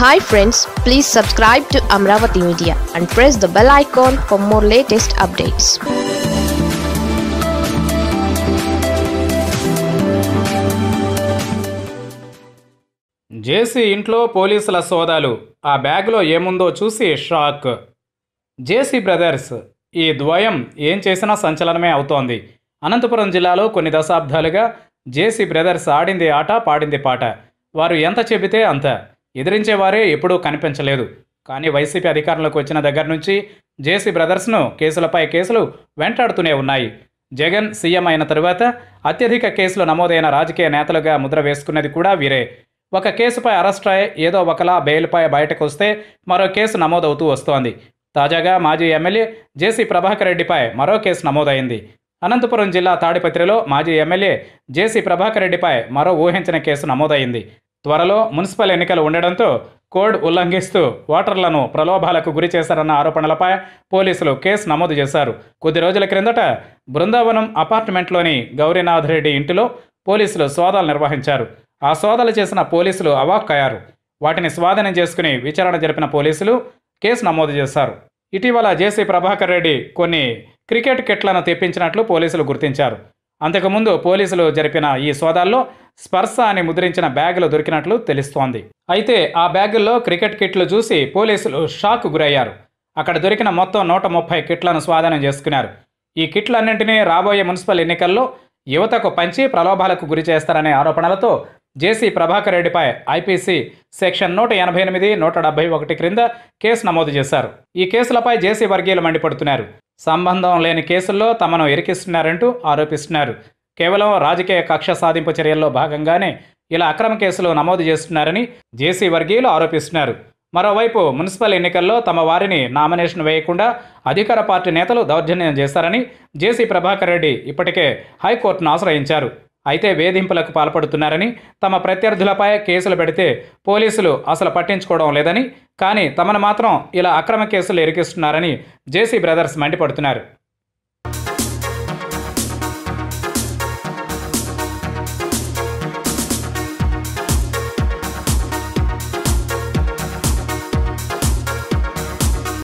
hi friends please subscribe to Amaravati media and press the bell icon for more latest updates JC ఇంట్లో పోలీసుల సోదాలు ఆ బ్యాగ్లో ఏముందో చూసి షాక్ జేసీ బ్రదర్స్ ఈ ద్వయం ఏం చేసినా సంచలనమే అవుతోంది అనంతపురం జిల్లాలో కొన్ని దశాబ్దాలుగా జేసీ బ్రదర్స్ ఆడింది ఆట పాడింది పాట వారు ఎంత చెబితే అంత ఎదిరించేవారే ఎప్పుడూ కనిపించలేదు కానీ వైసీపీ అధికారంలోకి వచ్చిన దగ్గర నుంచి జేసీ బ్రదర్స్ను కేసులపై కేసులు వెంటాడుతూనే ఉన్నాయి జగన్ సీఎం అయిన తరువాత అత్యధిక కేసులు నమోదైన రాజకీయ నేతలుగా ముద్ర వేసుకున్నది కూడా వీరే ఒక కేసుపై అరెస్ట్ అయి ఏదో ఒకలా బెయిల్పై బయటకు వస్తే మరో కేసు నమోదవుతూ వస్తోంది తాజాగా మాజీ ఎమ్మెల్యే జేసీ ప్రభాకర్ రెడ్డిపై మరో కేసు నమోదైంది అనంతపురం జిల్లా తాడిపత్రిలో మాజీ ఎమ్మెల్యే జేసీ ప్రభాకర్ రెడ్డిపై మరో ఊహించిన కేసు నమోదైంది త్వరలో మున్సిపల్ ఎన్నికలు ఉండడంతో కోడ్ ఉల్లంఘిస్తూ ఓటర్లను ప్రలోభాలకు గురి చేశారన్న ఆరోపణలపై పోలీసులు కేసు నమోదు చేశారు కొద్ది రోజుల క్రిందట బృందావనం అపార్ట్మెంట్లోని గౌరీనాథ్ రెడ్డి ఇంటిలో పోలీసులు సోదాలు నిర్వహించారు ఆ సోదాలు చేసిన పోలీసులు అవాక్కయ్యారు వాటిని స్వాధీనం చేసుకుని విచారణ జరిపిన పోలీసులు కేసు నమోదు చేశారు ఇటీవల జేసీ ప్రభాకర్ రెడ్డి కొన్ని క్రికెట్ కిట్లను తెప్పించినట్లు పోలీసులు గుర్తించారు అంతకుముందు పోలీసులు జరిపిన ఈ సోదాల్లో స్పర్శ అని ముద్రించిన బ్యాగులు దొరికినట్లు తెలుస్తోంది అయితే ఆ బ్యాగుల్లో క్రికెట్ కిట్లు చూసి పోలీసులు షాక్ గురయ్యారు అక్కడ దొరికిన మొత్తం నూట ముప్పై కిట్లను స్వాధీనం చేసుకున్నారు ఈ కిట్లన్నింటినీ రాబోయే మున్సిపల్ ఎన్నికల్లో యువతకు పంచి ప్రలోభాలకు గురి చేస్తారనే ఆరోపణలతో జేసీ ప్రభాకర్ రెడ్డిపై ఐపీసీ సెక్షన్ నూట ఎనభై ఎనిమిది నూట డెబ్బై ఒకటి క్రింద కేసు నమోదు చేశారు ఈ కేసులపై జేసీ వర్గీయులు మండిపడుతున్నారు సంబంధం లేని కేసుల్లో తమను ఇరికిస్తున్నారంటూ ఆరోపిస్తున్నారు కేవలం రాజకీయ కక్ష సాధింపు చర్యల్లో భాగంగానే ఇలా అక్రమ కేసులు నమోదు చేస్తున్నారని జేసీ వర్గీయులు ఆరోపిస్తున్నారు మరోవైపు మున్సిపల్ ఎన్నికల్లో తమ వారిని నామినేషన్ వేయకుండా అధికార పార్టీ నేతలు దౌర్జన్యం చేశారని జేసీ ప్రభాకర్ రెడ్డి ఇప్పటికే హైకోర్టును ఆశ్రయించారు అయితే వేధింపులకు పాల్పడుతున్నారని తమ ప్రత్యర్థులపై కేసులు పెడితే పోలీసులు అసలు పట్టించుకోవడం లేదని కానీ తమను మాత్రం ఇలా అక్రమ కేసులు ఇరికిస్తున్నారని జేసీ బ్రదర్స్ మండిపడుతున్నారు